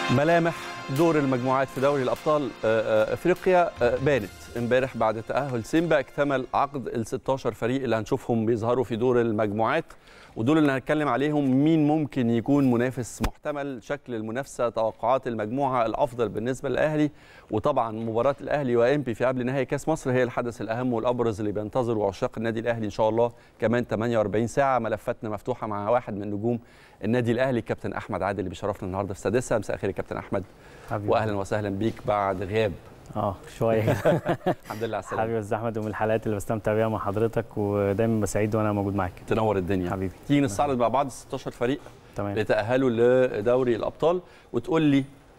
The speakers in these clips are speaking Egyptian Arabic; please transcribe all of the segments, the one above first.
ملامح دور المجموعات في دوري الابطال آه، آه، افريقيا آه، بانت امبارح بعد تاهل سيمبا اكتمل عقد ال 16 فريق اللي هنشوفهم بيظهروا في دور المجموعات ودول اللي هنتكلم عليهم مين ممكن يكون منافس محتمل شكل المنافسه توقعات المجموعه الافضل بالنسبه للاهلي وطبعا مباراه الاهلي وامبي في قبل نهائي كاس مصر هي الحدث الاهم والابرز اللي بينتظره عشاق النادي الاهلي ان شاء الله كمان 48 ساعه ملفاتنا مفتوحه مع واحد من نجوم النادي الاهلي كابتن احمد عادل اللي بيشرفنا النهارده في السادسه مساء الخير يا كابتن احمد حبيبي واهلا وسهلا بيك بعد غياب اه شويه الحمد لله على السلامه حبيبي استاذ احمد ومن الحلقات اللي بستمتع بيها مع حضرتك ودايما بسعيد وانا موجود معاك تنور الدنيا حبيبي تيجي نستعرض مع بعض ال 16 فريق تمام اللي تاهلوا لدوري الابطال وتقول لي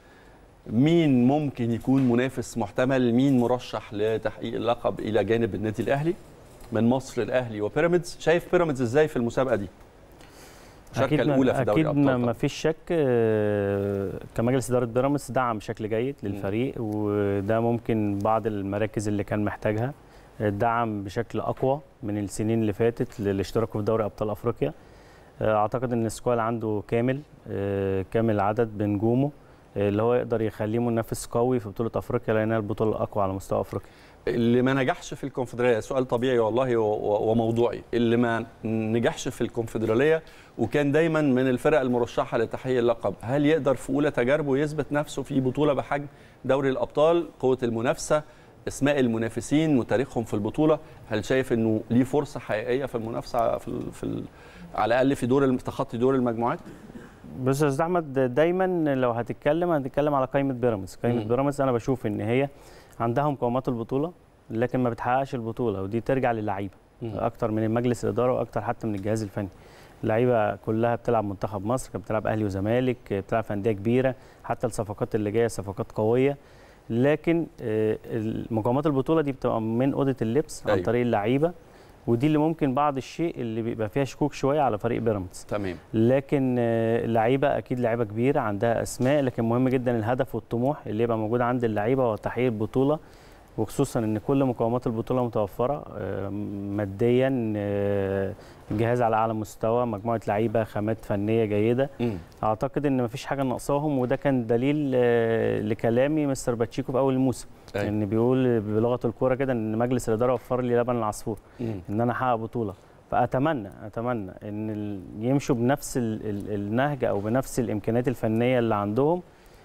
مين ممكن يكون منافس محتمل مين مرشح لتحقيق اللقب الى جانب النادي الاهلي من مصر الاهلي وبيراميدز شايف بيراميدز ازاي في المسابقه دي المشاركه ما- الاولى في دوري اكيد ما الابطال ما طبعاً. فيش شك آه، كمجلس اداره بيراميدز دعم بشكل جيد للفريق وده ممكن بعض المراكز اللي كان محتاجها دعم بشكل اقوى من السنين اللي فاتت للاشتراك في دوري ابطال افريقيا آه، اعتقد ان السكواد عنده كامل آه، كامل العدد بنجومه آه، اللي هو يقدر يخليه منافس قوي في بطوله افريقيا لانها البطوله الاقوى على مستوى افريقيا اللي ما نجحش في الكونفدراليه سؤال طبيعي والله و- و- وموضوعي اللي ما نجحش في الكونفدراليه وكان دايما من الفرق المرشحه لتحقيق اللقب هل يقدر في اولى تجاربه يثبت نفسه في بطوله بحجم دوري الابطال قوه المنافسه اسماء المنافسين وتاريخهم في البطوله هل شايف انه ليه فرصه حقيقيه في المنافسه في, ال- في ال- على الاقل في دور الم- تخطي دور المجموعات بص يا استاذ احمد دايما لو هتتكلم هتتكلم على قائمه بيراميدز قائمه مم. بيراميدز انا بشوف ان هي عندها مقومات البطوله لكن ما بتحققش البطوله ودي ترجع للعيبه اكتر من مجلس الاداره واكتر حتى من الجهاز الفني اللعيبه كلها بتلعب منتخب مصر كانت بتلعب اهلي وزمالك بتلعب في انديه كبيره حتى الصفقات اللي جايه صفقات قويه لكن آه، مقومات البطوله دي بتبقى من اوضه اللبس عن أيوة. طريق اللعيبه ودي اللي ممكن بعض الشيء اللي بيبقى فيها شكوك شويه على فريق بيراميدز تمام لكن آه، اللعيبه اكيد لعيبه كبيره عندها اسماء لكن مهم جدا الهدف والطموح اللي يبقى موجود عند اللعيبه هو تحقيق البطوله وخصوصا ان كل مقومات البطوله متوفره آه، ماديا آه، الجهاز على اعلى مستوى مجموعه لعيبه خامات فنيه جيده مم. اعتقد ان مفيش حاجه ناقصاهم وده كان دليل آه، لكلامي مستر باتشيكو في اول الموسم أيوة. ان بيقول بلغه الكوره كده ان مجلس الاداره وفر لي لبن العصفور مم. ان انا احقق بطوله فاتمنى اتمنى ان ال- يمشوا بنفس ال- ال- النهج او بنفس الامكانيات الفنيه اللي عندهم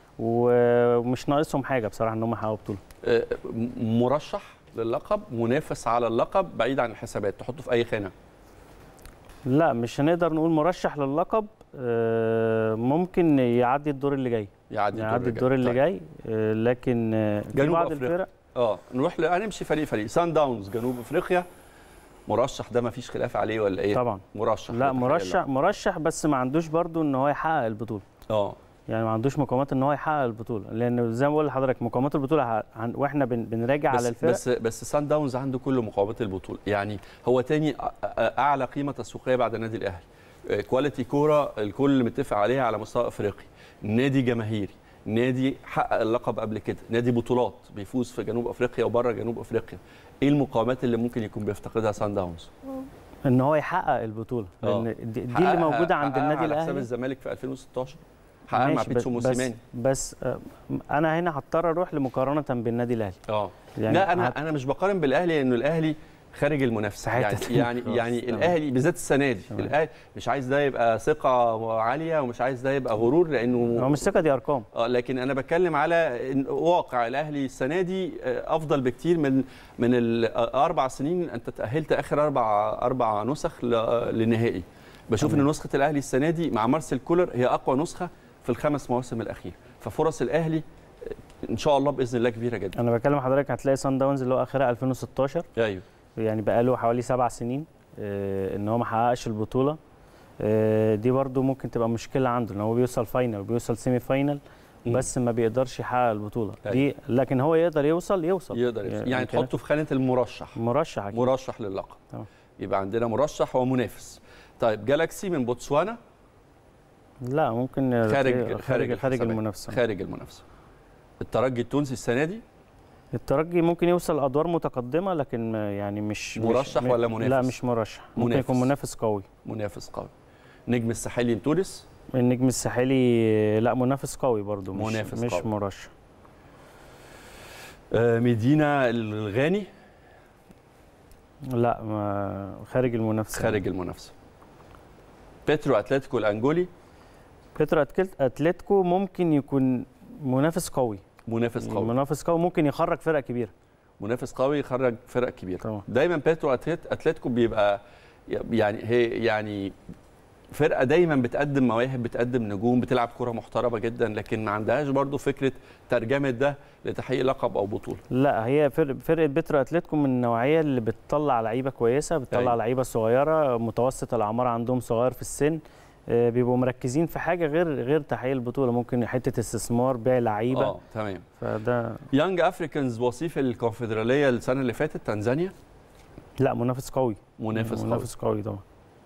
ومش ناقصهم حاجه بصراحه ان هم يحققوا بطوله آه، مرشح للقب منافس على اللقب بعيد عن الحسابات تحطه في اي خانه لا مش هنقدر نقول مرشح للقب آه، ممكن يعدي الدور اللي جاي يعدي يعدي الدور اللي طيب. جاي آه، لكن آه، في جنوب بعض أفريقيا. الفرق اه نروح ل... هنمشي فريق فريق سان داونز جنوب افريقيا مرشح ده ما فيش خلاف عليه ولا ايه طبعا مرشح لا لتحقيق مرشح مرشح بس ما عندوش برضو ان هو يحقق البطوله اللقب. اه يعني ما عندوش مقومات ان هو يحقق البطوله لان زي ما بقول لحضرتك مقومات البطوله ه- هن- واحنا بن- بنراجع بس على الفرق بس بس سان داونز عنده كل مقومات البطوله يعني هو تاني أ- أ- اعلى قيمه تسويقيه بعد النادي الاهلي آه، كواليتي كوره الكل متفق عليها على مستوى افريقي نادي جماهيري نادي حقق اللقب قبل كده نادي بطولات بيفوز في جنوب افريقيا وبره جنوب افريقيا ايه المقاومات اللي ممكن يكون بيفتقدها سان داونز ان هو يحقق البطوله آه. لان دي, دي اللي حققها- موجوده عند حققها النادي على حساب الاهلي الزمالك في 2016 حققها مع ماشي، بيتسو بس- موسيماني بس, بس آه، انا هنا هضطر اروح لمقارنه بالنادي الاهلي اه يعني لا انا هت- انا مش بقارن بالاهلي لانه الاهلي خارج المنافسه في حتة يعني تانية يعني خالص. يعني تمام. الاهلي بالذات السنه دي تمام. الاهلي مش عايز ده يبقى ثقه عاليه ومش عايز ده يبقى غرور هو لانه مش ثقه دي ارقام اه لكن انا بتكلم على إن واقع الاهلي السنه دي آه، افضل بكتير من من الاربع سنين انت تاهلت اخر اربع اربع نسخ ل- للنهائي بشوف تمام. ان نسخه الاهلي السنه دي مع مارسيل كولر هي اقوى نسخه في الخمس مواسم الاخيره ففرص الاهلي آه، ان شاء الله باذن الله كبيره جدا انا بكلم حضرتك هتلاقي سان داونز اللي هو اخرها 2016 ايوه يعني بقاله حوالي سبع سنين آه، ان هو ما حققش البطوله آه، دي برضو ممكن تبقى مشكله عنده ان هو بيوصل فاينل وبيوصل سيمي فاينل مم. بس ما بيقدرش يحقق البطوله أيوة. دي لكن هو يقدر يوصل يوصل يقدر يفوز. يعني كان تحطه في خانه المرشح مرشح أكيد. مرشح للقب تمام. يبقى عندنا مرشح ومنافس طيب جالاكسي من بوتسوانا لا ممكن خارج خارج خارج, خارج الحسابات. المنافسه خارج المنافسه الترجي التونسي السنه دي الترجي ممكن يوصل ادوار متقدمه لكن ما- يعني مش مرشح مش ولا لا منافس؟ مش مرشح ممكن منافس. يكون منافس قوي منافس قوي نجم الساحلي لتونس النجم الساحلي لا منافس قوي برضو مش منافس مش قوي. مرشح آه، ميدينا الغاني لا ما خارج المنافسه خارج المنافسه بيترو اتلتيكو الانجولي بيترو أتكل- اتلتيكو ممكن يكون منافس قوي منافس قوي منافس قوي ممكن يخرج فرق كبيره منافس قوي يخرج فرق كبيره طبعا دايما بيترو أتلت- اتلتيكو بيبقى يعني هي يعني فرقه دايما بتقدم مواهب بتقدم نجوم بتلعب كره محترمه جدا لكن ما عندهاش برضو فكره ترجمه ده لتحقيق لقب او بطوله لا هي فرق فرقه بيترو اتلتيكو من النوعيه اللي بتطلع لعيبه كويسه بتطلع أيوة. لعيبه صغيره متوسط الاعمار عندهم صغير في السن آه، بيبقوا مركزين في حاجه غير غير تحقيق البطوله ممكن حته استثمار بيع لعيبه اه تمام فده يانج افريكانز وصيف الكونفدراليه السنه اللي فاتت تنزانيا لا منافس قوي منافس قوي منافس قوي طبعا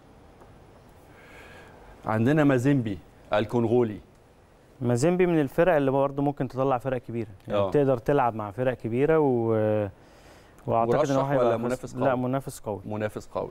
عندنا مازيمبي الكونغولي مازيمبي من الفرق اللي برضه ممكن تطلع فرق كبيره يعني آه. تقدر تلعب مع فرق كبيره و واعتقد ان هو مرشح هيبقى ولا فس- منافس لا قوي؟ منافس قوي منافس قوي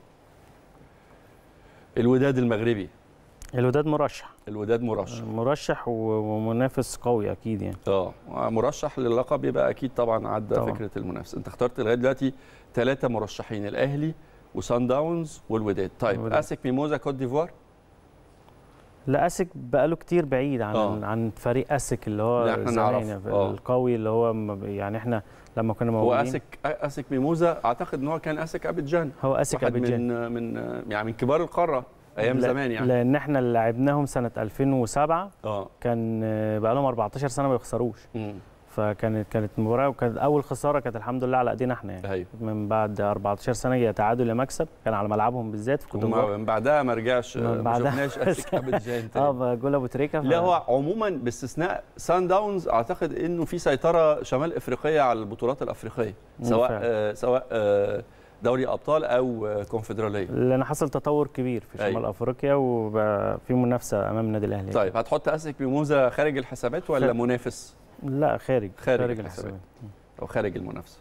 الوداد المغربي الوداد مرشح الوداد مرشح مرشح و- ومنافس قوي اكيد يعني اه مرشح للقب يبقى اكيد طبعا عدى طبعاً. فكره المنافسه انت اخترت لغايه دلوقتي ثلاثه مرشحين الاهلي وسان داونز والوداد طيب الوداد. اسك ميموزا كوت ديفوار لا اسك بقاله كتير بعيد عن آه. عن فريق اسك اللي هو اللي احنا زمان نعرفه. يعني آه. القوي اللي هو م- يعني احنا لما كنا هو موجودين اسك اسك ميموزا اعتقد ان هو كان اسك ابيجان هو اسك واحد ابيجان من من يعني من كبار القاره ايام لا- زمان يعني لان احنا اللي لعبناهم سنه 2007 اه كان آه، بقى لهم 14 سنه ما بيخسروش مم. فكانت كانت مباراه وكانت اول خساره كانت الحمد لله على ايدينا احنا يعني ايوه من بعد 14 سنه يا تعادل يا مكسب كان على ملعبهم بالذات في كوت ديفوار وما- من بعدها ما رجعش من ما بعدها شفناش اسك ابيجان تاني اه جول ابو تريكه ف- لا هو عموما باستثناء سان داونز اعتقد انه في سيطره شمال افريقيه على البطولات الافريقيه مم، سواء فعلا. آه سواء آه دوري ابطال او آه كونفدراليه لان حصل تطور كبير في شمال أيوة. افريقيا وبقى في منافسه امام النادي الاهلي طيب هتحط اسك ميموزا خارج الحسابات ولا خ- منافس لا خارج خارج الحسابات. الحسابات او خارج المنافسه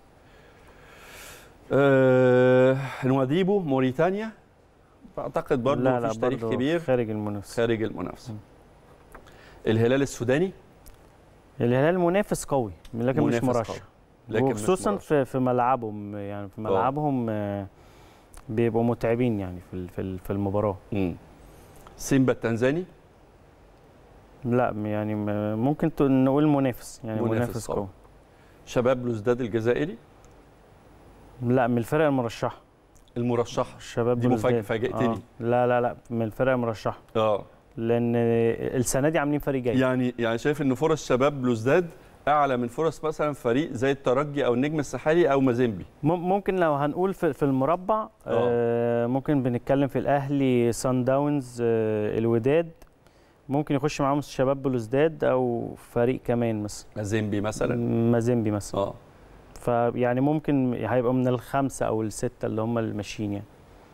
آه نواديبو موريتانيا اعتقد برضه لا لا مفيش تاريخ برضه كبير خارج المنافسه خارج المنافسه مم. الهلال السوداني الهلال منافس قوي لكن مش منافس مرشح قوي. لكن مش وخصوصا مرشح. في في ملعبهم يعني في ملعبهم آه، بيبقوا متعبين يعني في ال- في ال- في المباراه مم. سيمبا التنزاني لا يعني م- ممكن ت- نقول منافس يعني منافس منافس, قوي. قوي شباب بلوزداد الجزائري لا من الفرق المرشحه المرشحه الشباب دي بلوزداد. مفاجأة، فاجأتني. آه. لا لا لا من الفرق المرشحه اه لان السنه دي عاملين فريق جيد يعني يعني شايف ان فرص شباب بلوزداد اعلى من فرص مثلا فريق زي الترجي او النجم الساحلي او مازيمبي مم- ممكن لو هنقول في, في المربع آه ممكن بنتكلم في الاهلي سان داونز آه الوداد ممكن يخش معاهم شباب بلوزداد او فريق كمان مثلا مازيمبي مثلا مازيمبي مثلا اه فيعني ممكن هيبقى من الخمسه او السته اللي هم اللي ماشيين يعني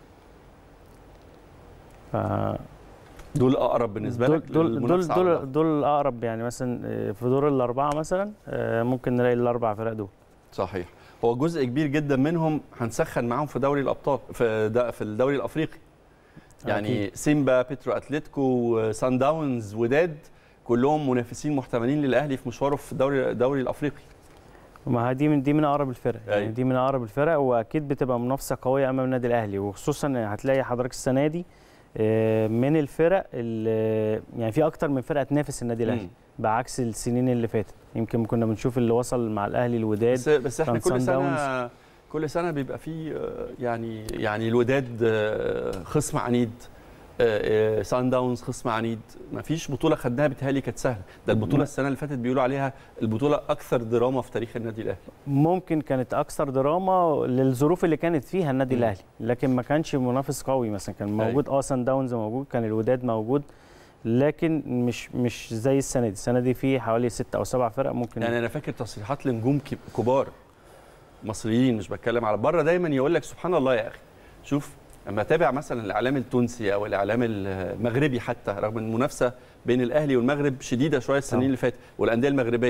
ف دول اقرب بالنسبه دول لك دول دول للمنافسة على دول, اللقب. دول الاقرب يعني مثلا آه، في دور الاربعه مثلا آه، ممكن نلاقي الاربع فرق دول صحيح هو جزء كبير جدا منهم هنسخن معاهم في دوري الابطال في دا في الدوري الافريقي يعني أكيد. سيمبا بيترو اتلتيكو سان داونز وداد كلهم منافسين محتملين للاهلي في مشواره في الدوري الدوري الافريقي ما هي دي من دي من اقرب الفرق يعني أيوة. دي من اقرب الفرق واكيد بتبقى منافسه قويه امام النادي الاهلي وخصوصا هتلاقي حضرتك السنه دي آه، من الفرق اللي يعني في اكتر من فرقه تنافس النادي الاهلي مم. بعكس السنين اللي فاتت يمكن كنا بنشوف اللي وصل مع الاهلي الوداد بس بس احنا كان كل سان سنه كل سنه بيبقى فيه آه، يعني يعني الوداد آه، خصم عنيد آه، آه، سان داونز خصم عنيد ما فيش بطوله خدناها بتهيألي كانت سهله ده البطوله لا. السنه اللي فاتت بيقولوا عليها البطوله اكثر دراما في تاريخ النادي الاهلي ممكن كانت اكثر دراما للظروف اللي كانت فيها النادي مم. الاهلي لكن ما كانش منافس قوي مثلا كان أيوة. موجود اه سان داونز موجود كان الوداد موجود لكن مش مش زي السنه دي السنه دي في حوالي ست او سبع فرق ممكن يعني انا فاكر تصريحات لنجوم كب- كبار مصريين مش بتكلم على بره دايما يقول لك سبحان الله يا اخي شوف اما اتابع مثلا الاعلام التونسي او الاعلام المغربي حتى رغم ان المنافسه بين الاهلي والمغرب شديده شويه السنين طبعا. اللي فاتت والانديه المغربيه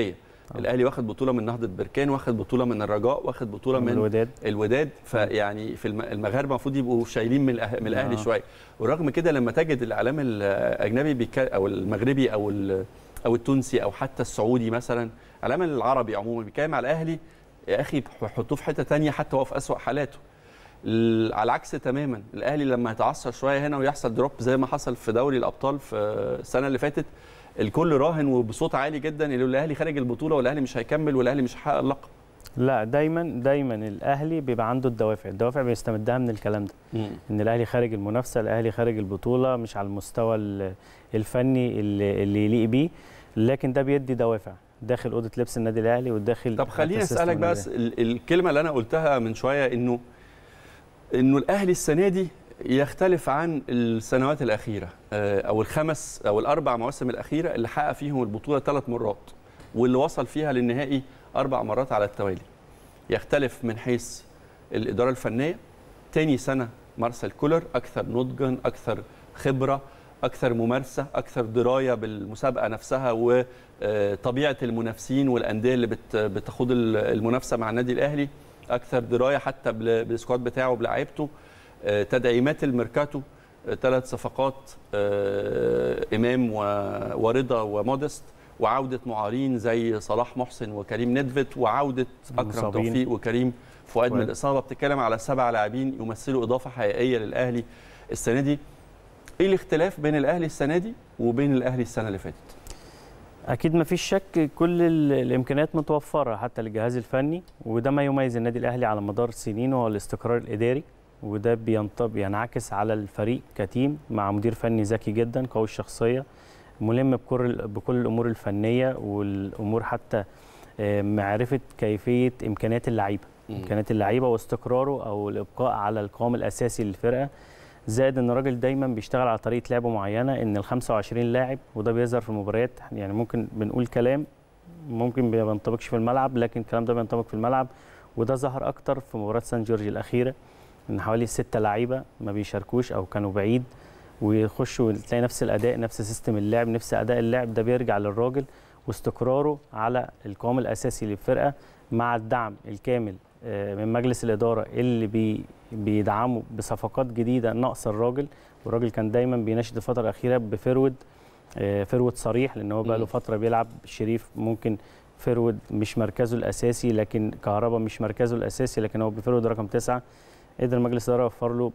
الاهلي واخد بطوله من نهضه بركان واخد بطوله من الرجاء واخد بطوله من الوداد الوداد فيعني في الم- المغاربه المفروض يبقوا شايلين من الأه- من الاهلي آه. شويه ورغم كده لما تجد الاعلام الاجنبي بيك- او المغربي او ال- او التونسي او حتى السعودي مثلا الاعلام العربي عموما بيتكلم على الاهلي يا اخي حطوه في حته تانية حتى هو في اسوأ حالاته ال- على العكس تماما الاهلي لما يتعثر شويه هنا ويحصل دروب زي ما حصل في دوري الابطال في السنه اللي فاتت الكل راهن وبصوت عالي جدا ان الاهلي خارج البطوله والاهلي مش هيكمل والاهلي مش هيحقق اللقب لا دايما دايما الاهلي بيبقى عنده الدوافع الدوافع بيستمدها من الكلام ده ان الاهلي خارج المنافسه الاهلي خارج البطوله مش على المستوى ال- الفني اللي, اللي يليق بيه لكن ده بيدي دوافع داخل اوضه لبس النادي الاهلي وداخل طب خليني حتى اسالك سيستم بس ال- الكلمه اللي انا قلتها من شويه انه انه الاهلي السنه دي يختلف عن السنوات الاخيره آه، او الخمس او الاربع مواسم الاخيره اللي حقق فيهم البطوله ثلاث مرات واللي وصل فيها للنهائي اربع مرات على التوالي يختلف من حيث الاداره الفنيه تاني سنه مارسيل كولر اكثر نضجا اكثر خبره اكثر ممارسه اكثر درايه بالمسابقه نفسها وطبيعه المنافسين والانديه اللي بت- بتخوض ال- المنافسه مع النادي الاهلي اكثر درايه حتى بال- بالسكواد بتاعه وبلاعيبته آه، تدعيمات الميركاتو ثلاث صفقات آه، امام و- ورضا ومودست وعوده معارين زي صلاح محسن وكريم ندفت وعوده اكرم المصابين. توفيق وكريم فؤاد من فؤاد. الاصابه بتتكلم على سبع لاعبين يمثلوا اضافه حقيقيه للاهلي السنه دي ايه الاختلاف بين الاهلي السنه دي وبين الاهلي السنه اللي فاتت اكيد ما فيش شك كل ال- الامكانيات متوفره حتى للجهاز الفني وده ما يميز النادي الاهلي على مدار السنين وهو الاستقرار الاداري وده بينطب ينعكس على الفريق كتيم مع مدير فني ذكي جدا قوي الشخصيه ملم بكل بكل الامور الفنيه والامور حتى آه، معرفه كيفيه امكانيات اللعيبه امكانيات اللعيبه واستقراره او الابقاء على القوام الاساسي للفرقه زائد ان الراجل دايما بيشتغل على طريقه لعب معينه ان ال 25 لاعب وده بيظهر في المباريات يعني ممكن بنقول كلام ممكن ما بينطبقش في الملعب لكن الكلام ده بينطبق في الملعب وده ظهر اكتر في مباراه سان جورج الاخيره ان حوالي ستة لعيبه ما بيشاركوش او كانوا بعيد ويخشوا وتلاقي نفس الاداء نفس سيستم اللعب نفس اداء اللعب ده بيرجع للراجل واستقراره على القوام الاساسي للفرقه مع الدعم الكامل آه، من مجلس الاداره اللي بي بيدعموا بصفقات جديده ناقص الراجل والراجل كان دايما بيناشد الفتره الاخيره بفرود آه، فرود صريح لان هو بقى له مم. فتره بيلعب شريف ممكن فرود مش مركزه الاساسي لكن كهربا مش مركزه الاساسي لكن هو بفرود رقم تسعة قدر مجلس الاداره يوفر له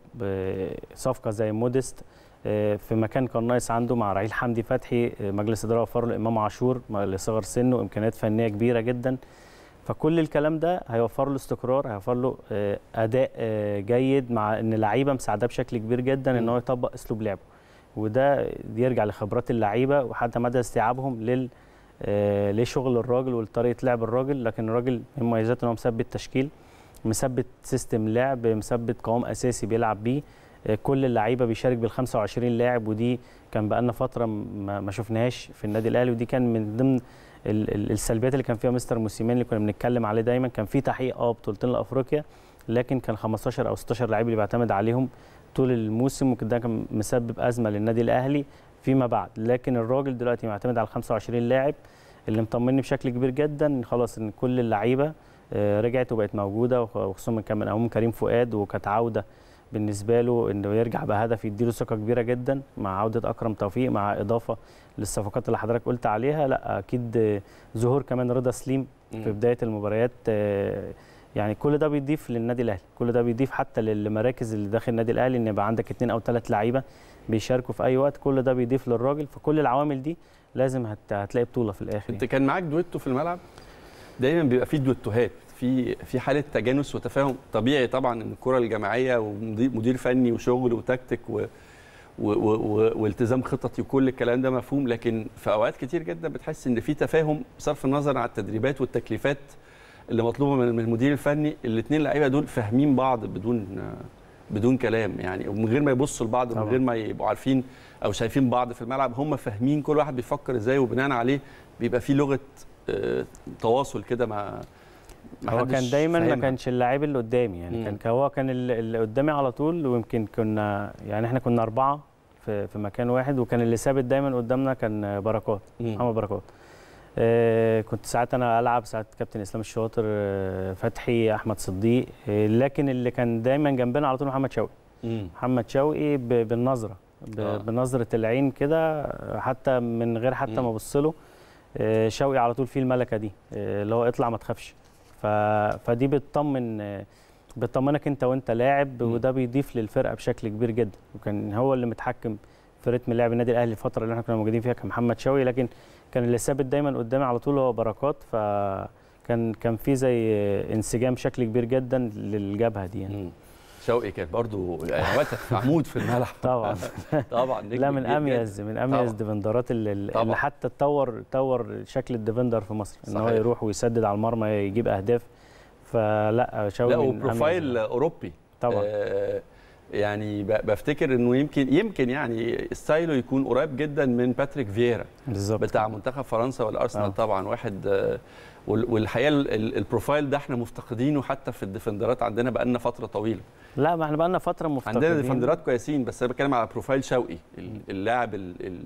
صفقه زي موديست آه، في مكان كان ناقص عنده مع رحيل حمدي فتحي آه، مجلس الاداره وفر له امام عاشور مع- لصغر سنه امكانيات فنيه كبيره جدا فكل الكلام ده هيوفر له استقرار هيوفر له آه، اداء آه، جيد مع ان اللعيبه مساعداه بشكل كبير جدا ان مم. هو يطبق اسلوب لعبه وده يرجع لخبرات اللعيبه وحتى مدى استيعابهم لل آه، لشغل الراجل ولطريقه لعب الراجل لكن الراجل من مميزاته ان هو مثبت تشكيل مثبت سيستم لعب مثبت قوام اساسي بيلعب بيه آه، كل اللعيبه بيشارك بال 25 لاعب ودي كان بقالنا فتره ما ما شفناهاش في النادي الاهلي ودي كان من ضمن ال- ال- السلبيات اللي كان فيها مستر موسيماني اللي كنا بنتكلم عليه دايما كان في تحقيق اه بطولتين لافريقيا لكن كان 15 او 16 لعيب اللي بيعتمد عليهم طول الموسم وكده ده كان مسبب ازمه للنادي الاهلي فيما بعد لكن الراجل دلوقتي معتمد على 25 لاعب اللي مطمني بشكل كبير جدا خلاص ان كل اللعيبه آه، رجعت وبقت موجوده وخ- وخصوصا من كان من اهم كريم فؤاد وكانت عوده بالنسبه له انه يرجع بهدف يديله ثقه كبيره جدا مع عوده اكرم توفيق مع اضافه للصفقات اللي حضرتك قلت عليها لا اكيد آه، ظهور كمان رضا سليم في بدايه المباريات آه، يعني كل ده بيضيف للنادي الاهلي كل ده بيضيف حتى للمراكز اللي داخل النادي الاهلي ان يبقى عندك اثنين او ثلاث لعيبه بيشاركوا في اي وقت كل ده بيضيف للراجل فكل العوامل دي لازم هت... هتلاقي بطوله في الاخر انت يعني. كان معاك دويتو في الملعب دايما بيبقى في دويتوهات في في حاله تجانس وتفاهم طبيعي طبعا ان الكره الجماعيه ومدير مدير فني وشغل وتكتيك و و و و والتزام خططي وكل الكلام ده مفهوم لكن في اوقات كتير جدا بتحس ان في تفاهم بصرف النظر عن التدريبات والتكليفات اللي مطلوبه من من المدير الفني الاثنين لعيبه دول فاهمين بعض بدون بدون كلام يعني ومن غير ما يبصوا لبعض ومن طبعا. غير ما يبقوا عارفين او شايفين بعض في الملعب هم فاهمين كل واحد بيفكر ازاي وبناء عليه بيبقى في لغه آه، تواصل كده مع ما هو حدش كان دايما ما فاهمها. كانش اللاعب اللي قدامي يعني مم. كان هو كان ال- اللي قدامي على طول ويمكن كنا يعني احنا كنا اربعه في في مكان واحد وكان اللي ثابت دايما قدامنا كان بركات مم. محمد بركات آه، كنت ساعات انا العب ساعات كابتن اسلام الشاطر آه، فتحي احمد صديق آه، لكن اللي كان دايما جنبنا على طول محمد شوقي مم. محمد شوقي ب- بالنظره ب- آه. بنظره العين كده آه، حتى من غير حتى مم. ما ابص له آه، شوقي على طول فيه الملكه دي آه، اللي هو اطلع ما تخافش ف... فدي بتطمن آه، بتطمنك انت وانت لاعب مم. وده بيضيف للفرقه بشكل كبير جدا وكان هو اللي متحكم في رتم لعب النادي الاهلي الفتره اللي احنا كنا موجودين فيها كان محمد شوقي لكن كان اللي ثابت دايما قدامي على طول هو بركات فكان كان في زي انسجام بشكل كبير جدا للجبهه دي يعني مم. شوقي كان برضو يعني وقتك عمود في الملعب طبعا طبعا نجم لا من كبير اميز من اميز طبعا. ديفندرات اللي, طبعا. اللي حتى تطور تطور شكل الديفندر في مصر ان هو صحيح. يروح ويسدد على المرمى يجيب اهداف فلا شوقي لا من أميز. وبروفايل اوروبي طبعا آه، يعني ب- بفتكر انه يمكن يمكن يعني ستايله يكون قريب جدا من باتريك فييرا بالظبط بتاع منتخب فرنسا والارسنال آه. طبعا واحد آه، وال- والحقيقه ال- ال- البروفايل ده احنا مفتقدينه حتى في الديفندرات عندنا بقالنا فتره طويله لا ما احنا بقى لنا فتره مفتقدين عندنا ديفندرات كويسين بس انا بتكلم على بروفايل شوقي ال- اللاعب ال ال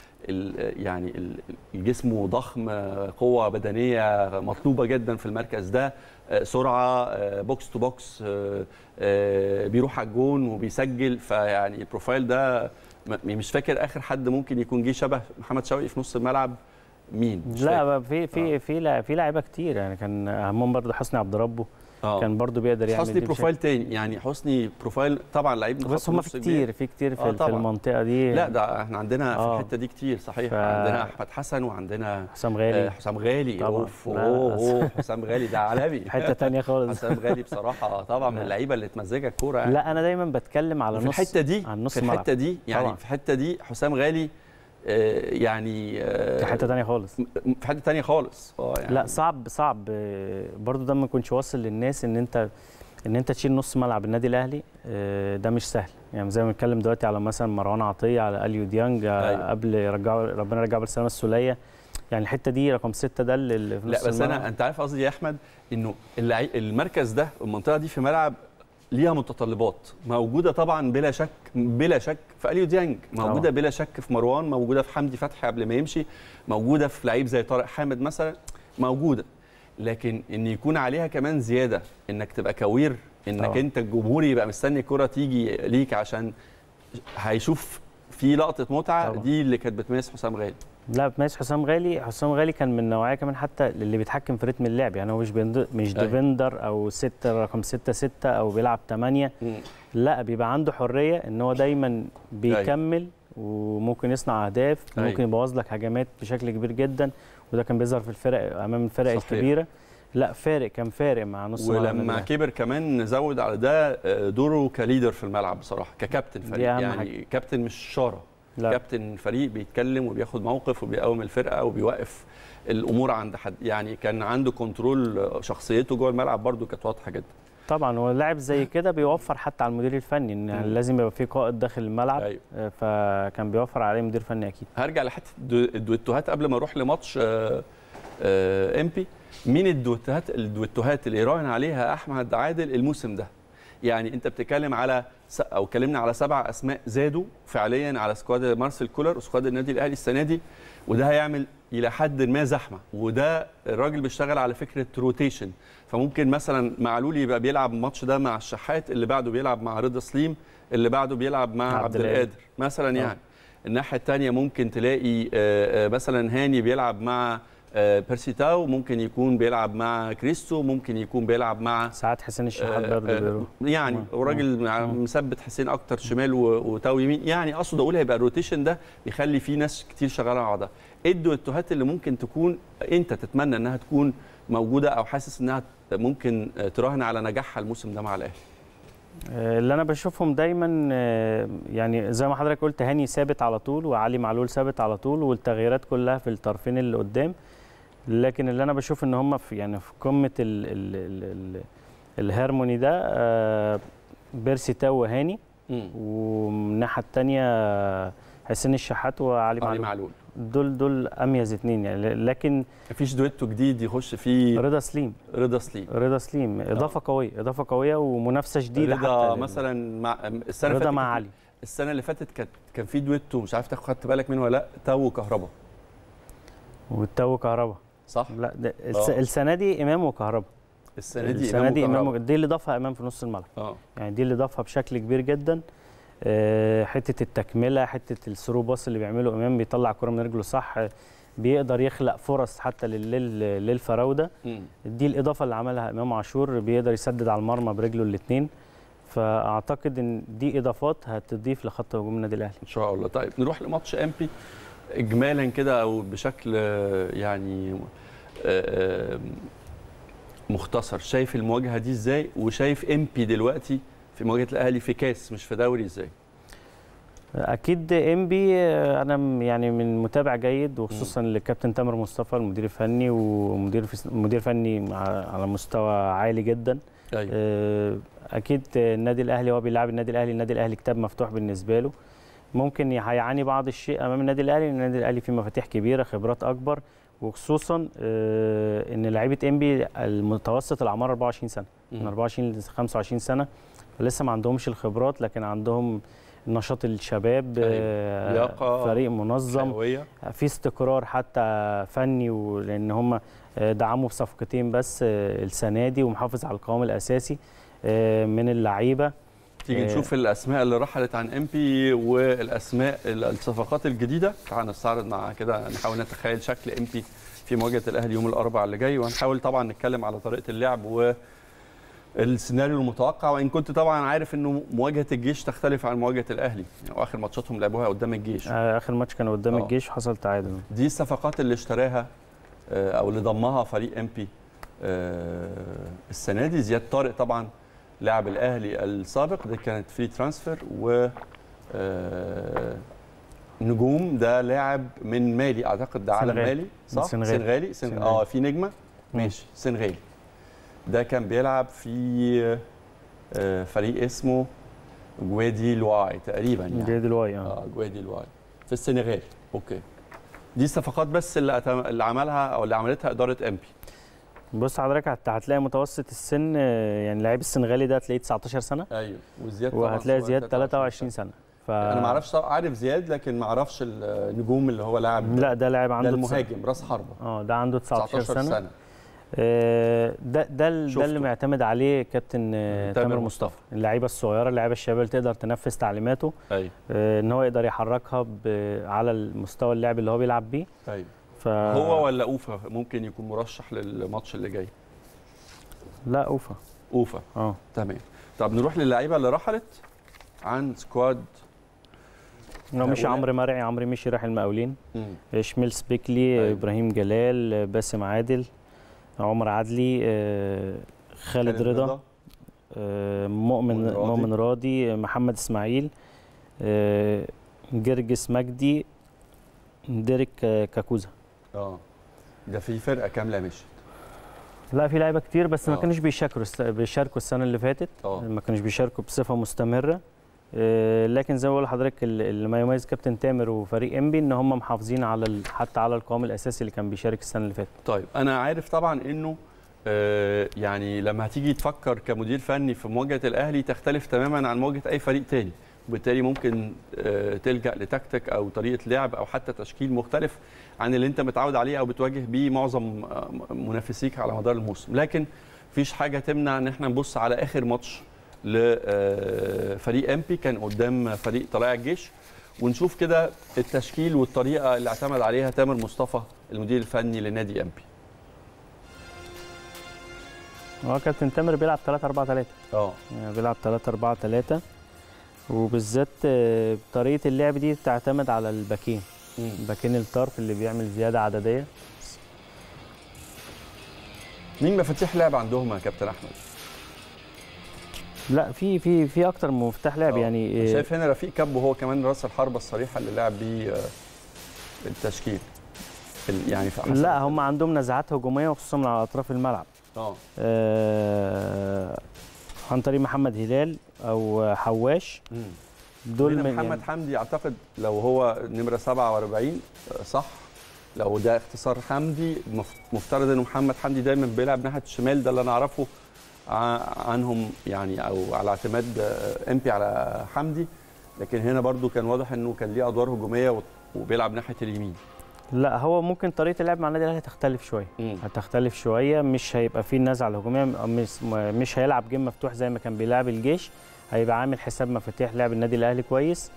ال يعني ال- الجسم ضخم آه، قوه بدنيه مطلوبه جدا في المركز ده آه، سرعه آه، بوكس تو بوكس آه، آه، بيروح على الجون وبيسجل فيعني البروفايل ده م- مش فاكر اخر حد ممكن يكون جه شبه محمد شوقي في نص الملعب مين مش لا فاكر. بقى في في في لا- في لعيبه كتير يعني كان اهمهم برضه حسني عبد ربه آه. كان برضه بيقدر بس يعمل حسني دي بشكل- بروفايل تاني يعني حسني بروفايل طبعا لعيب بس خط هم نص في كبير. كتير في كتير في, آه في طبعاً. المنطقه دي لا ده احنا عندنا في آه. الحته دي كتير صحيح ف- عندنا احمد حسن وعندنا حسام آه، غالي حسام غالي طبعاً. اوف لا، اوه لا. أوه، حسام غالي ده عالمي في حته تانية خالص حسام غالي بصراحه طبعا من لا. اللعيبه اللي تمزجها الكوره يعني لا انا دايما بتكلم على في نص الحته دي عن نص في الملعب. الحته دي يعني طبعاً. في الحته دي حسام غالي آه، يعني آه، في حته تانية خالص في حته تانية خالص اه يعني لا صعب صعب آه، برضو ده ما يكونش واصل للناس ان انت ان انت تشيل نص ملعب النادي الاهلي آه، ده مش سهل يعني زي ما بنتكلم دلوقتي على مثلا مروان عطيه على اليو ديانج آه، أيوة. قبل يرجعوا ربنا يرجعه بالسلامه السوليه يعني الحته دي رقم ستة ده اللي اللي في نص لا بس الملعب. انا انت عارف قصدي يا احمد انه اللعي... المركز ده المنطقه دي في ملعب ليها متطلبات موجوده طبعا بلا شك بلا شك في اليو ديانج موجوده طبعاً. بلا شك في مروان موجوده في حمدي فتحي قبل ما يمشي موجوده في لعيب زي طارق حامد مثلا موجوده لكن ان يكون عليها كمان زياده انك تبقى كوير انك طبعاً. انت الجمهور يبقى مستني الكره تيجي ليك عشان هيشوف في لقطه متعه طبعاً. دي اللي كانت بتميز حسام غالي لا بتميز حسام غالي حسام غالي كان من نوعيه كمان حتى اللي بيتحكم في رتم اللعب يعني هو مش بيند... مش أيوة. ديفندر او ستة رقم ستة ستة او بيلعب ثمانية لا بيبقى عنده حريه ان هو دايما بيكمل وممكن يصنع اهداف أيوة. ممكن يبوظ لك هجمات بشكل كبير جدا وده كان بيظهر في الفرق امام الفرق صحيح. الكبيره لا فارق كان فارق مع نص ملعب النادي ولما الأهلي. كبر كمان زود على ده آه، دوره كليدر في الملعب بصراحه ككابتن فريق أهم يعني حاجة. كابتن مش شاره لا كابتن فريق بيتكلم وبياخد موقف وبيقوم الفرقه وبيوقف الامور عند حد يعني كان عنده كنترول آه، شخصيته جوه الملعب برده كانت واضحه جدا طبعا هو لاعب زي كده بيوفر حتى على المدير الفني ان مم. لازم يبقى في قائد داخل الملعب أيوة. آه، فكان بيوفر عليه مدير فني اكيد هرجع لحته الدو- الدويتوهات قبل ما اروح لماتش آه، آه، امبي مين الدويتوهات الدويتوهات اللي يراهن عليها احمد عادل الموسم ده يعني انت بتتكلم على س- او اتكلمنا على سبع اسماء زادوا فعليا على سكواد مارسيل كولر وسكواد النادي الاهلي السنه دي وده هيعمل الى حد ما زحمه وده الراجل بيشتغل على فكره روتيشن فممكن مثلا معلول يبقى بيلعب الماتش ده مع الشحات اللي بعده بيلعب مع رضا سليم اللي بعده بيلعب مع عبد عبد القادر. القادر مثلا آه. يعني الناحيه الثانيه ممكن تلاقي آه، آه، مثلا هاني بيلعب مع آه، بيرسي تاو ممكن يكون بيلعب مع كريستو ممكن يكون بيلعب مع ساعات حسين الشحات آه، برضه آه، بيروح يعني مم. وراجل مع- مم. مثبت حسين اكتر شمال و- وتاو يمين يعني اقصد اقول هيبقى الروتيشن ده بيخلي فيه ناس كتير شغاله مع بعضها ايه الدويتوهات اللي ممكن تكون انت تتمنى انها تكون موجوده او حاسس انها ممكن آه، تراهن على نجاحها الموسم ده مع الاهلي آه، اللي انا بشوفهم دايما آه، يعني زي ما حضرتك قلت هاني ثابت على طول وعلي معلول ثابت على طول والتغييرات كلها في الطرفين اللي قدام لكن اللي انا بشوف ان هم في يعني في قمه ال ال ال ال الهارموني ده آه، بيرسي تاو وهاني ومن الناحيه الثانيه حسين الشحات وعلي علي معلول معلول دول دول اميز اثنين يعني لكن مفيش دويتو جديد يخش فيه رضا سليم رضا سليم رضا سليم اضافه قويه اضافه قويه ومنافسه شديده رضا حتى لل- مثلا مع السنه اللي رضا فاتت مع علي السنه اللي فاتت كانت كان في دويتو مش عارف تاخد خدت بالك منه ولا لا تاو وكهربا والتو كهربا صح لا ده الس... آه. السنه دي امام وكهربا السنه دي السنه دي امام وكهربا. وك- دي اللي ضافها امام في نص الملعب اه يعني دي اللي ضافها بشكل كبير جدا آه، حته التكمله حته الثرو باص اللي بيعمله امام بيطلع كرة من رجله صح آه، بيقدر يخلق فرص حتى لل- لل- للفراوده مم. دي الاضافه اللي عملها امام عاشور بيقدر يسدد على المرمى برجله الاثنين فاعتقد ان دي اضافات هتضيف لخط هجوم النادي الاهلي ان شاء الله طيب نروح لماتش امبي اجمالا كده او بشكل آه، يعني آه، آه، مختصر شايف المواجهه دي ازاي وشايف امبي دلوقتي في مواجهه الاهلي في كاس مش في دوري ازاي اكيد انبي انا م- يعني من متابع جيد وخصوصا للكابتن تامر مصطفى المدير الفني ومدير فس- مدير فني ع- على مستوى عالي جدا ايوه آه، اكيد النادي الاهلي هو بيلعب النادي الاهلي النادي الاهلي كتاب مفتوح بالنسبه له ممكن هيعاني بعض الشيء امام النادي الاهلي لأن النادي الاهلي فيه مفاتيح كبيره خبرات اكبر وخصوصا آه، ان لعيبه انبي المتوسط الاعمار 24 سنه من 24 ل 25 سنه فلسه ما عندهمش الخبرات لكن عندهم نشاط الشباب أيوة. آه، لياقة فريق منظم حيويه في استقرار حتى فني ولان هم دعموا بصفقتين بس آه، السنه دي ومحافظ على القوام الاساسي آه، من اللعيبه تيجي آه. نشوف الاسماء اللي رحلت عن امبي والاسماء الصفقات الجديده تعال نستعرض مع كده نحاول نتخيل شكل امبي في مواجهه الاهلي يوم الاربعاء اللي جاي وهنحاول طبعا نتكلم على طريقه اللعب والسيناريو المتوقع وان كنت طبعا عارف انه مواجهه الجيش تختلف عن مواجهه الاهلي يعني واخر ماتشاتهم لعبوها قدام الجيش آه، اخر ماتش كان قدام آه. الجيش وحصل تعادل دي الصفقات اللي اشتراها آه، او اللي ضمها فريق امبي السنه دي زياد طارق طبعا لاعب الاهلي السابق دي كانت فري ترانسفير و آه، نجوم ده لاعب من مالي اعتقد ده عالم سنغالي. مالي صح سنغالي. سنغالي سنغ... سنغالي. اه في نجمه مم. ماشي سنغالي ده كان بيلعب في آه، فريق اسمه جوادي لواي تقريبا يعني جاي دلوقتي اه اه جوادي لواي في السنغال اوكي دي الصفقات بس اللي, أتم... اللي عملها او اللي عملتها اداره امبي بص حضرتك هت- هتلاقي متوسط السن آه، يعني لعيب السنغالي ده هتلاقيه 19 سنه ايوه وزياد طبعاً وهتلاقي صغير زياد 23 سنه ف انا ما اعرفش طبعاً عارف زياد لكن ما اعرفش النجوم اللي هو لاعب لا ده لاعب ده عنده تس- المهاجم راس حربه اه ده عنده 19, 19 سنه, سنه آه، ده ده ال- ده شفته. اللي معتمد عليه كابتن آه، تامر تامر مصطفى. مصطفى اللعيبه الصغيره اللعيبه الشباب اللي تقدر تنفذ تعليماته ايوه آه، ان هو يقدر يحركها ب- على المستوى اللعب اللي هو بيلعب بيه ايوه ف هو ولا اوفا ممكن يكون مرشح للماتش اللي جاي لا اوفا اوفا اه تمام طب نروح للعيبه اللي رحلت عن سكواد لو مشي هؤلاء- عمرو مرعي عمرو مشي راح المقاولين مم. شميل بيكلي أيوة. ابراهيم جلال آه، باسم عادل عمر عدلي آه، خالد رضا آه، مؤمن مؤمن راضي. مؤمن راضي آه، محمد اسماعيل آه، جرجس مجدي ديريك آه، كاكوزا اه ده في فرقه كامله مشيت لا في لعيبه كتير بس ما آه. كانوش بيشاركوا الس- بيشاركوا السنه اللي فاتت اه ما كانوش بيشاركوا بصفه مستمره آه، لكن زي ما بقول لحضرتك ال- اللي ما يميز كابتن تامر وفريق انبي ان هم محافظين على ال- حتى على القوام الاساسي اللي كان بيشارك السنه اللي فاتت طيب انا عارف طبعا انه آه، يعني لما هتيجي تفكر كمدير فني في مواجهه الاهلي تختلف تماما عن مواجهه اي فريق تاني وبالتالي ممكن آه، تلجا لتكتيك او طريقه لعب او حتى تشكيل مختلف عن اللي انت متعود عليه او بتواجه بيه معظم آه، منافسيك على مدار الموسم لكن مفيش حاجه تمنع ان احنا نبص على اخر ماتش لفريق امبي كان قدام فريق طلائع الجيش ونشوف كده التشكيل والطريقه اللي اعتمد عليها تامر مصطفى المدير الفني لنادي امبي هو كابتن تامر بيلعب 3 4 3 اه يعني بيلعب 3 4 3 وبالذات آه، طريقه اللعب دي بتعتمد على الباكين باكين الطرف اللي بيعمل زياده عدديه مين مفاتيح لعب عندهم يا كابتن احمد؟ لا في في في اكتر من مفتاح لعب آه. يعني آه، شايف هنا رفيق كابو هو كمان راس الحربه الصريحه اللي لعب بيه آه، التشكيل ال- يعني في أحسن لا هم عندهم نزعات هجوميه وخصوصا على اطراف الملعب اه آه، عن طريق محمد هلال او حواش مم. دول هنا من محمد يعني حمدي اعتقد لو هو نمره 47 آه، صح لو ده اختصار حمدي مف- مفترض ان محمد حمدي دايما بيلعب ناحيه الشمال ده اللي انا اعرفه ع- عنهم يعني او على اعتماد آه، امبي على حمدي لكن هنا برضو كان واضح انه كان ليه ادوار هجوميه وت- وبيلعب ناحيه اليمين لا هو ممكن طريقه اللعب مع النادي الاهلي هتختلف شويه مم. هتختلف شويه مش هيبقى فيه النزعه الهجوميه مش, مش هيلعب جيم مفتوح زي ما كان بيلعب الجيش هيبقى عامل حساب مفاتيح لعب النادي الاهلي كويس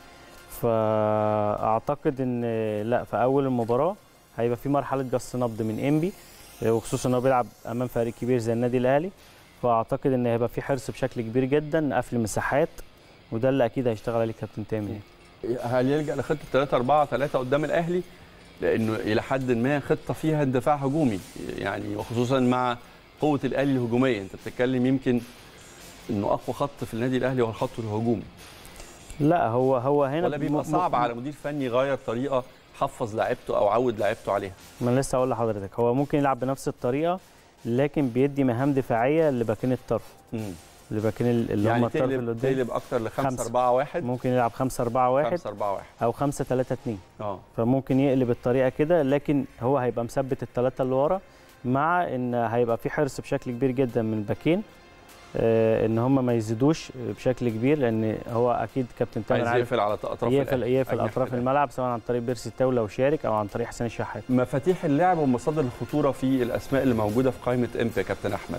فاعتقد ان لا في اول المباراه هيبقى في مرحله جس نبض من انبي وخصوصا ان هو بيلعب امام فريق كبير زي النادي الاهلي فاعتقد ان هيبقى في حرص بشكل كبير جدا قفل مساحات وده اللي اكيد هيشتغل عليه كابتن تامر هل يلجا لخطه 3 4 3 قدام الاهلي لانه الى حد ما خطه فيها اندفاع هجومي يعني وخصوصا مع قوه الاهلي الهجوميه انت بتتكلم يمكن انه اقوى خط في النادي الاهلي هو الخط الهجومي لا هو هو هنا ولا بيبقى م- م- صعب على مدير فني يغير طريقه حفظ لعيبته او عود لعيبته عليها ما انا لسه هقول لحضرتك هو ممكن يلعب بنفس الطريقه لكن بيدي مهام دفاعيه لباكين الطرف لباكين ال- اللي هم يعني الطرف اللي تقلب قدام تقلب اكتر ل 5 خمسة. 4 1 ممكن يلعب 5 4 1 5 4 1 او 5 3 2 اه فممكن يقلب الطريقه كده لكن هو هيبقى مثبت الثلاثه اللي ورا مع ان هيبقى في حرص بشكل كبير جدا من الباكين آه، ان هم ما يزيدوش بشكل كبير لان هو اكيد كابتن تامر عايز عارف يقفل على اطراف يقفل الأهلي. يقفل أجنحة اطراف الأهلي. الملعب سواء عن طريق بيرسي تاو لو شارك او عن طريق حسين الشحات مفاتيح اللعب ومصادر الخطوره في الاسماء اللي موجوده في قائمه امبي يا كابتن احمد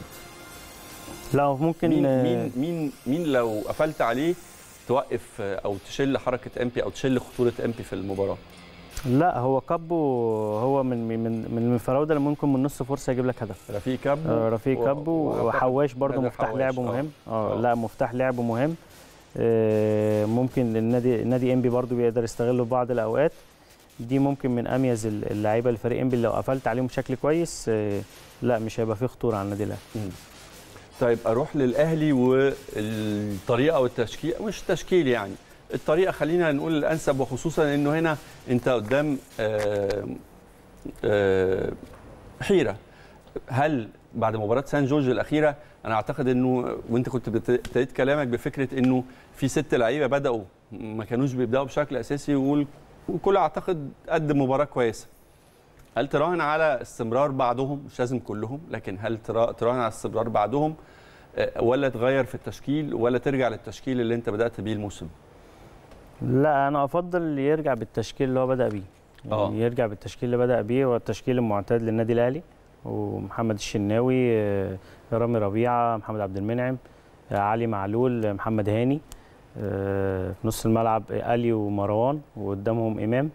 لا ممكن مين آه، مين مين مين لو قفلت عليه توقف او تشل حركه امبي او تشل خطوره امبي في المباراه لا هو كابو هو من من من من فراوده اللي ممكن من نص فرصه يجيب لك هدف رفيق كابو آه، رفيق و- كابو وأعتقد وحواش برضه نادر مفتاح حواش، لعبه آه. مهم اه آه. لا مفتاح لعبه مهم آه، ممكن النادي نادي انبي برضه بيقدر يستغله في بعض الاوقات دي ممكن من اميز اللعيبه لفريق انبي لو قفلت عليهم بشكل كويس آه، لا مش هيبقى فيه خطوره على النادي الاهلي مم. طيب اروح للاهلي والطريقه والتشكيل مش تشكيل يعني الطريقه خلينا نقول الانسب وخصوصا انه هنا انت قدام آه، آه، حيره هل بعد مباراه سان جورج الاخيره انا اعتقد انه وانت كنت بت- ابتديت كلامك بفكره انه في ست لعيبه بداوا ما كانوش بيبداوا بشكل اساسي وال- والكل اعتقد قدم مباراه كويسه هل تراهن على استمرار بعضهم مش لازم كلهم لكن هل ترا- تراهن على استمرار بعضهم آه، ولا تغير في التشكيل ولا ترجع للتشكيل اللي انت بدات بيه الموسم لا انا افضل يرجع بالتشكيل اللي هو بدا بيه آه. يعني يرجع بالتشكيل اللي بدا بيه هو التشكيل المعتاد للنادي الاهلي ومحمد الشناوي آه، رامي ربيعه محمد عبد المنعم آه، علي معلول آه، محمد هاني آه، في نص الملعب آه، الي ومروان وقدامهم امام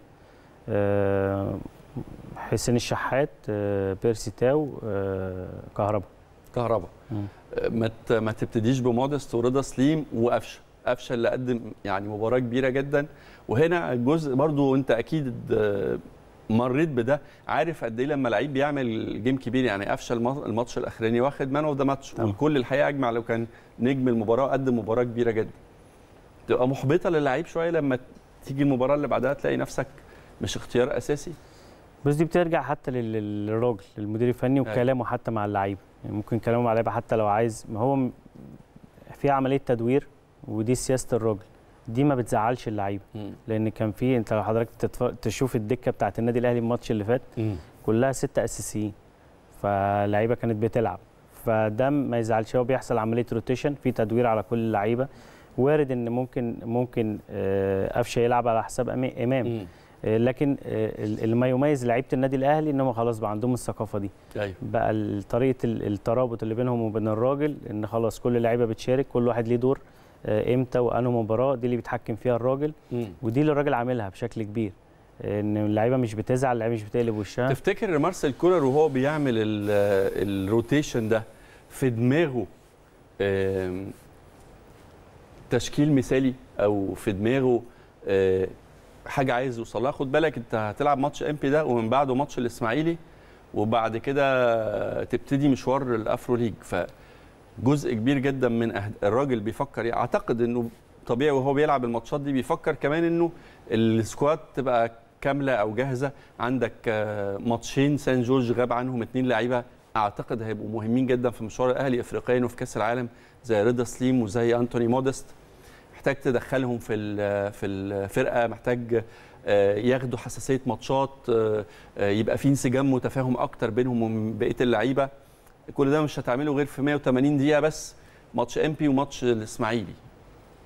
آه، حسين الشحات آه، بيرسي تاو آه، كهربا كهربا مم. آه، ما ت- ما تبتديش بمودست ورضا سليم وقفشه قفشه اللي قدم يعني مباراه كبيره جدا وهنا الجزء برضو انت اكيد آه، مريت بده عارف قد ايه لما لعيب بيعمل جيم كبير يعني قفشه الم- الماتش الاخراني واخد مان اوف ذا ماتش طبعا. والكل الحقيقه اجمع لو كان نجم المباراه قدم مباراه كبيره جدا تبقى محبطه للعيب شويه لما تيجي المباراه اللي بعدها تلاقي نفسك مش اختيار اساسي بس دي بترجع حتى لل- للراجل للمدير الفني أيوة. وكلامه حتى مع اللعيبه يعني ممكن كلامه مع اللعيبه حتى لو عايز ما هو م- في عمليه تدوير ودي سياسه الراجل دي ما بتزعلش اللعيبه لان كان في انت لو حضرتك تتف... تشوف الدكه بتاعت النادي الاهلي الماتش اللي فات كلها ستة اساسيين فاللعيبه كانت بتلعب فده ما يزعلش هو بيحصل عمليه روتيشن في تدوير على كل اللعيبه وارد ان ممكن ممكن آه، قفشه يلعب على حساب أمي- امام مم. آه، لكن آه، اللي ما يميز لعيبه النادي الاهلي ان هم خلاص بقى عندهم الثقافه دي ايوه بقى ال- طريقه ال- الترابط اللي بينهم وبين الراجل ان خلاص كل اللعيبه بتشارك كل واحد ليه دور آه، امتى وانه مباراه دي اللي بيتحكم فيها الراجل مم. ودي اللي الراجل عاملها بشكل كبير آه، ان اللعيبه مش بتزعل اللعيبه مش بتقلب وشها تفتكر مارسيل كولر وهو بيعمل ال- الروتيشن ده في دماغه آم، تشكيل مثالي او في دماغه آه، حاجه عايز يوصل لها خد بالك انت هتلعب ماتش ام بي ده ومن بعده ماتش الاسماعيلي وبعد كده تبتدي مشوار الافرو ليج فجزء كبير جدا من أهد... الراجل بيفكر يعني اعتقد انه طبيعي وهو بيلعب الماتشات دي بيفكر كمان انه السكواد تبقى كامله او جاهزه عندك آه، ماتشين سان جورج غاب عنهم اتنين لعيبه اعتقد هيبقوا مهمين جدا في مشوار الاهلي افريقيا وفي كاس العالم زي رضا سليم وزي انتوني مودست محتاج تدخلهم في ال- في الفرقه محتاج آه، ياخدوا حساسيه ماتشات آه، آه، يبقى في انسجام وتفاهم اكتر بينهم وبين بقيه اللعيبه كل ده مش هتعمله غير في 180 دقيقه بس ماتش ام بي وماتش الاسماعيلي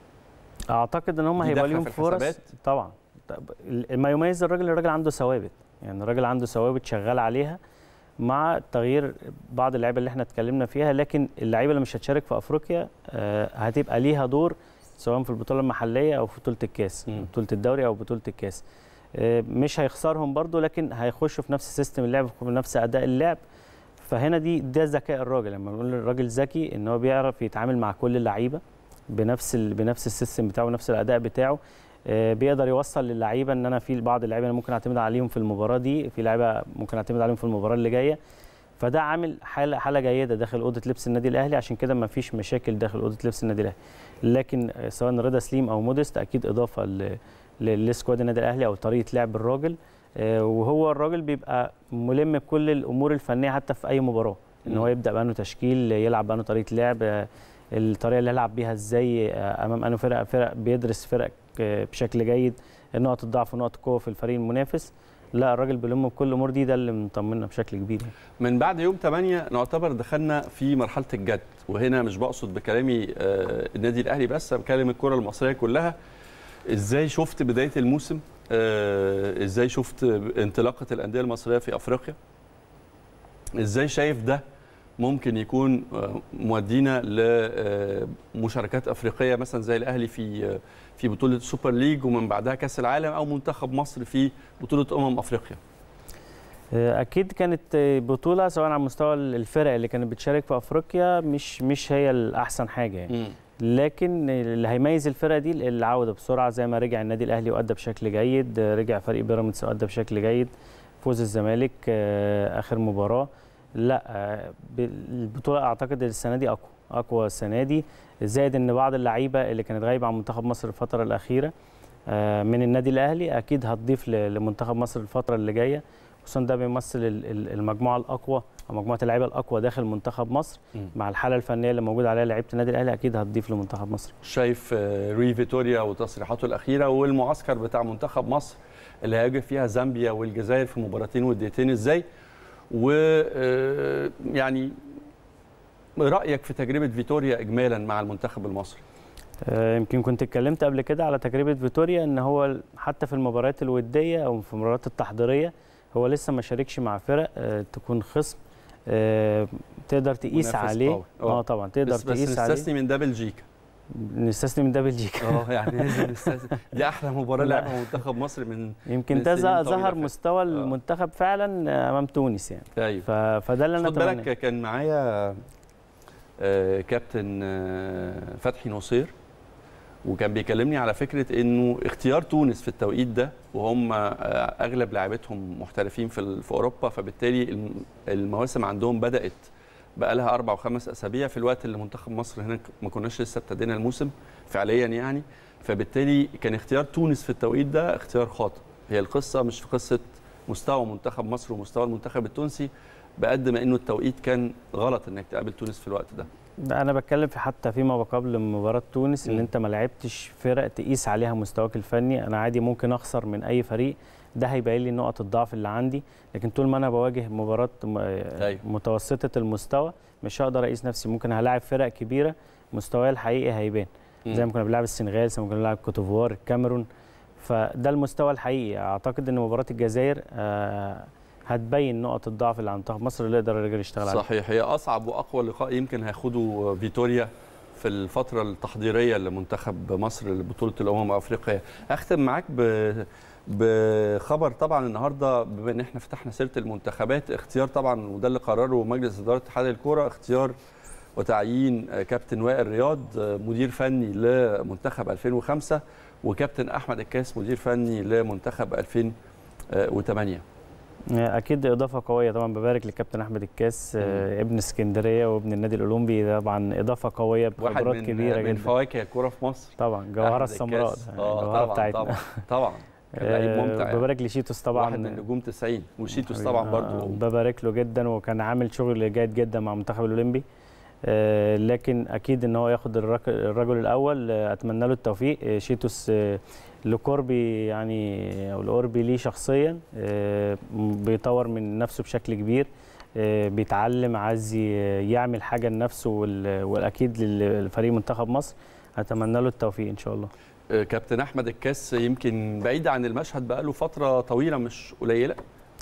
اعتقد ان هم دي هيبقى داخلة ليهم في فرص الحسابات؟ طبعا طب ال- ما يميز الراجل الراجل عنده ثوابت يعني الراجل عنده ثوابت شغال عليها مع تغيير بعض اللعيبه اللي احنا اتكلمنا فيها لكن اللعيبه اللي مش هتشارك في افريقيا آه، هتبقى ليها دور سواء في البطوله المحليه او في بطوله الكاس مم. بطوله الدوري او بطوله الكاس آه، مش هيخسرهم برضو لكن هيخشوا في نفس سيستم اللعب في نفس اداء اللعب فهنا دي ده ذكاء الراجل لما بنقول الراجل ذكي ان هو بيعرف يتعامل مع كل اللعيبه بنفس ال... بنفس السيستم بتاعه ونفس الاداء بتاعه آه، بيقدر يوصل للعيبه ان انا في بعض اللعيبه انا ممكن اعتمد عليهم في المباراه دي في لعيبه ممكن اعتمد عليهم في المباراه اللي جايه فده عامل حاله حاله جيده داخل اوضه لبس النادي الاهلي عشان كده ما فيش مشاكل داخل اوضه لبس النادي الاهلي لكن آه، سواء رضا سليم او موديست اكيد اضافه ل- ل- لسكواد النادي الاهلي او طريقه لعب الراجل آه، وهو الراجل بيبقى ملم بكل الامور الفنيه حتى في اي مباراه ان هو مم. يبدا بانه تشكيل يلعب بانه طريقه لعب آه، الطريقه اللي يلعب بيها ازاي آه، امام انه فرق فرق بيدرس فرق آه، بشكل جيد نقط الضعف ونقط القوه في الفريق المنافس لا الراجل بيلم بكل الامور دي ده اللي مطمنا بشكل كبير يعني. من بعد يوم 8 نعتبر دخلنا في مرحله الجد وهنا مش بقصد بكلامي آه، النادي الاهلي بس أنا بكلم الكره المصريه كلها ازاي شفت بدايه الموسم آه، ازاي شفت انطلاقه الانديه المصريه في افريقيا ازاي شايف ده ممكن يكون آه، مودينا لمشاركات افريقيه مثلا زي الاهلي في آه، في بطوله السوبر ليج ومن بعدها كاس العالم او منتخب مصر في بطوله امم افريقيا آه، اكيد كانت آه، بطوله سواء على مستوى الفرق اللي كانت بتشارك في افريقيا مش مش هي الاحسن حاجه يعني مم. لكن اللي هيميز الفرقه دي العوده بسرعه زي ما رجع النادي الاهلي وادى بشكل جيد آه، رجع فريق بيراميدز وادى بشكل جيد فوز الزمالك آه، اخر مباراه لا آه، ب- البطوله اعتقد السنه دي اقوى اقوى السنه دي زائد ان بعض اللعيبه اللي كانت غايبه عن منتخب مصر الفتره الاخيره آه، من النادي الاهلي اكيد هتضيف ل- لمنتخب مصر الفتره اللي جايه خصوصا ده بيمثل ال- ال- المجموعه الاقوى او مجموعه اللعيبه الاقوى داخل منتخب مصر مم. مع الحاله الفنيه اللي موجود عليها لعيبه النادي الاهلي اكيد هتضيف لمنتخب مصر شايف آه، روي فيتوريا وتصريحاته الاخيره والمعسكر بتاع منتخب مصر اللي هيواجه فيها زامبيا والجزائر في مباراتين وديتين ازاي و آه، يعني رايك في تجربه فيتوريا اجمالا مع المنتخب المصري آه، يمكن كنت اتكلمت قبل كده على تجربه فيتوريا ان هو حتى في المباريات الوديه او في المباريات التحضيريه هو لسه ما شاركش مع فرق آه، تكون خصم آه، تقدر تقيس منافس عليه قوي. آه. اه طبعا تقدر بس بس تقيس عليه نستثني من ده بلجيكا نستثني من ده بلجيكا اه يعني لازم نستثني دي احلى مباراه لا. لعبها منتخب مصر من يمكن من ده سنين ظ- طويلة ظهر فاتت. مستوى المنتخب فعلا آه، امام تونس يعني ايوه ف- فده اللي انا خد اتمناه بالك كان معايا آه، كابتن آه، فتحي نصير وكان بيكلمني على فكره انه اختيار تونس في التوقيت ده وهم آه، اغلب لاعبتهم محترفين في ال- في اوروبا فبالتالي الم- المواسم عندهم بدات بقى لها اربع وخمس اسابيع في الوقت اللي منتخب مصر هناك ما كناش لسه ابتدينا الموسم فعليا يعني فبالتالي كان اختيار تونس في التوقيت ده اختيار خاطئ هي القصه مش في قصه مستوى منتخب مصر ومستوى المنتخب التونسي بقد ما انه التوقيت كان غلط انك تقابل تونس في الوقت ده ده انا بتكلم في حتى فيما قبل مباراه تونس ان مم. ان انت ما لعبتش فرق تقيس عليها مستواك الفني انا عادي ممكن اخسر من اي فريق ده هيبين لي نقط الضعف اللي عندي لكن طول ما انا بواجه مباراه م- أيوة. متوسطه المستوى مش هقدر اقيس نفسي ممكن هلاعب فرق كبيره مستواي الحقيقي هيبان زي ما كنا بنلعب السنغال زي ما كنا بنلعب كوتوفوار الكاميرون فده المستوى الحقيقي اعتقد ان مباراه الجزائر آه، هتبين نقط الضعف اللي عند منتخب مصر اللي يقدر الراجل يشتغل عليها صحيح هي اصعب واقوى لقاء يمكن هياخده فيتوريا في الفترة التحضيرية لمنتخب مصر لبطولة الأمم الأفريقية أختم معاك ب... بخبر طبعا النهارده بما ان احنا فتحنا سيره المنتخبات اختيار طبعا وده اللي قرره مجلس اداره اتحاد الكوره اختيار وتعيين كابتن وائل رياض مدير فني لمنتخب 2005 وكابتن احمد الكاس مدير فني لمنتخب 2008 اكيد اضافه قويه طبعا ببارك للكابتن احمد الكاس آه، ابن اسكندريه وابن النادي الاولمبي طبعا اضافه قويه واحد بخبرات من كبيره من جدا فواكه الكوره في مصر طبعا جوهره أحمد السمراء الكاس. ده، اه الجوهره طبعا بتاعتنا طبعا طبعا كان لعيب آه، ممتع يعني. ببارك لشيتوس طبعا واحد من نجوم 90 وشيتوس حبيبي. طبعا آه، برضو ببارك له جدا وكان عامل شغل جيد جدا مع المنتخب الاولمبي آه، لكن اكيد ان هو ياخد الرك- الرجل الاول آه، اتمنى له التوفيق آه، شيتوس آه، لقربي يعني او لقربي ليه شخصيا آه، م- بيطور من نفسه بشكل كبير آه، بيتعلم عايز ي- يعمل حاجه لنفسه وال- واكيد لفريق منتخب مصر اتمنى له التوفيق ان شاء الله آه، كابتن احمد الكاس يمكن بعيد عن المشهد بقاله فتره طويله مش قليله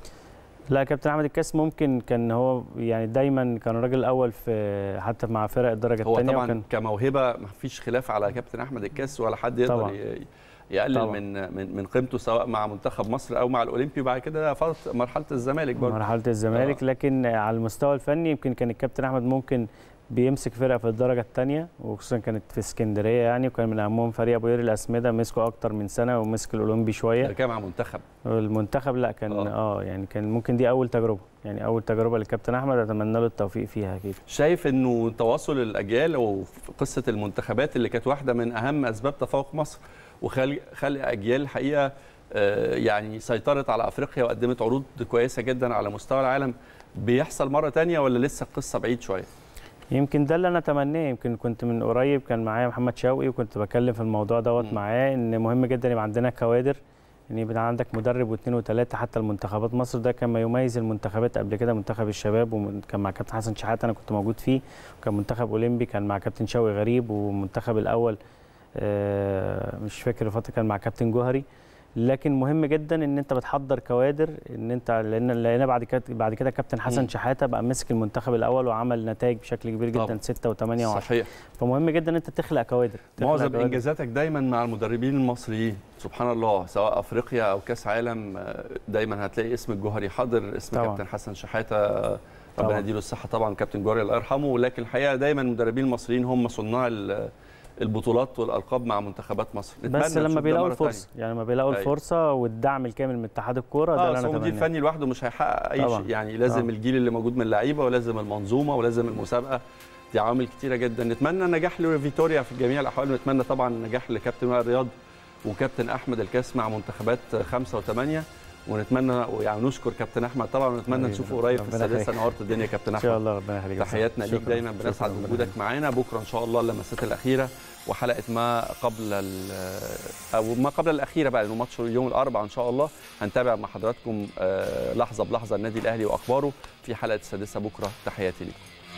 لا كابتن احمد الكاس ممكن كان هو يعني دايما كان الراجل الاول في حتى مع فرق الدرجه هو الثانيه طبعا وكان كموهبه ما فيش خلاف على كابتن احمد الكاس ولا حد يقدر طبعاً. ي- يقلل طبعاً. من من من قيمته سواء مع منتخب مصر او مع الاولمبي وبعد كده فتره مرحله الزمالك برضه مرحله الزمالك لكن على المستوى الفني يمكن كان الكابتن احمد ممكن بيمسك فرقه في الدرجه الثانيه وخصوصا كانت في اسكندريه يعني وكان من اهمهم فريق ابو قير الاسمده مسكوا اكتر من سنه ومسك الاولمبي شويه كان مع منتخب والمنتخب لا كان آه. اه يعني كان ممكن دي اول تجربه يعني اول تجربه للكابتن احمد اتمنى له التوفيق فيها اكيد شايف انه تواصل الاجيال وفي قصه المنتخبات اللي كانت واحده من اهم اسباب تفوق مصر وخلق خلق اجيال الحقيقه آه، يعني سيطرت على افريقيا وقدمت عروض كويسه جدا على مستوى العالم بيحصل مره تانية ولا لسه القصه بعيد شويه يمكن ده اللي انا اتمناه يمكن كنت من قريب كان معايا محمد شوقي وكنت بكلم في الموضوع دوت مم. معاه ان مهم جدا يبقى عندنا كوادر ان يبقى عندك مدرب واثنين وثلاثه حتى المنتخبات مصر ده كان ما يميز المنتخبات قبل كده منتخب الشباب وكان مع كابتن حسن شحاته انا كنت موجود فيه وكان منتخب اولمبي كان مع كابتن شوقي غريب ومنتخب الاول آه، مش فاكر الفتره كان مع كابتن جوهري لكن مهم جدا ان انت بتحضر كوادر ان انت لان لان بعد كده بعد كده كابتن مم. حسن شحاته بقى مسك المنتخب الاول وعمل نتائج بشكل كبير طبعا. جدا 6 و8 و10 صحيح فمهم جدا ان انت تخلق كوادر تخلق معظم كوادر. انجازاتك دايما مع المدربين المصريين سبحان الله سواء افريقيا او كاس عالم آه، دايما هتلاقي اسم الجوهري حاضر اسم طبعاً. كابتن حسن شحاته آه، ربنا طبعاً. يديله الصحه طبعا كابتن جوهري الله يرحمه لكن الحقيقه دايما المدربين المصريين هم صناع ال- البطولات والالقاب مع منتخبات مصر بس نتمنى نشوف لما ده بيلاقوا مرة الفرصه يعني لما بيلاقوا أيوة. الفرصه والدعم الكامل من اتحاد الكوره ده اه اللي بس انا هو المدير اتمناه الفني لوحده مش هيحقق اي طبعاً. شيء يعني لازم طبعاً. الجيل اللي موجود من اللعيبه ولازم المنظومه ولازم المسابقه دي عوامل كتيره جدا نتمنى النجاح لفيتوريا في جميع الاحوال ونتمنى طبعا النجاح لكابتن وائل رياض وكابتن احمد الكاس مع منتخبات خمسه وثمانيه ونتمنى يعني نشكر كابتن احمد طبعا ونتمنى حبيبي، نشوفه قريب في ربنا السادسه يخليك. نورت الدنيا يا كابتن ان شاء احمد الله ربنا يخليك يا تحياتنا صاحبي. ليك شكراً. دايما بنسعد شكراً، ربنا بوجودك يخليك. معانا بكره ان شاء الله اللمسات الاخيره وحلقه ما قبل ال- او ما قبل الاخيره بقى لانه ماتش يوم الاربعاء ان شاء الله هنتابع مع حضراتكم آه، لحظه بلحظه النادي الاهلي واخباره في حلقه السادسه بكره تحياتي ليكم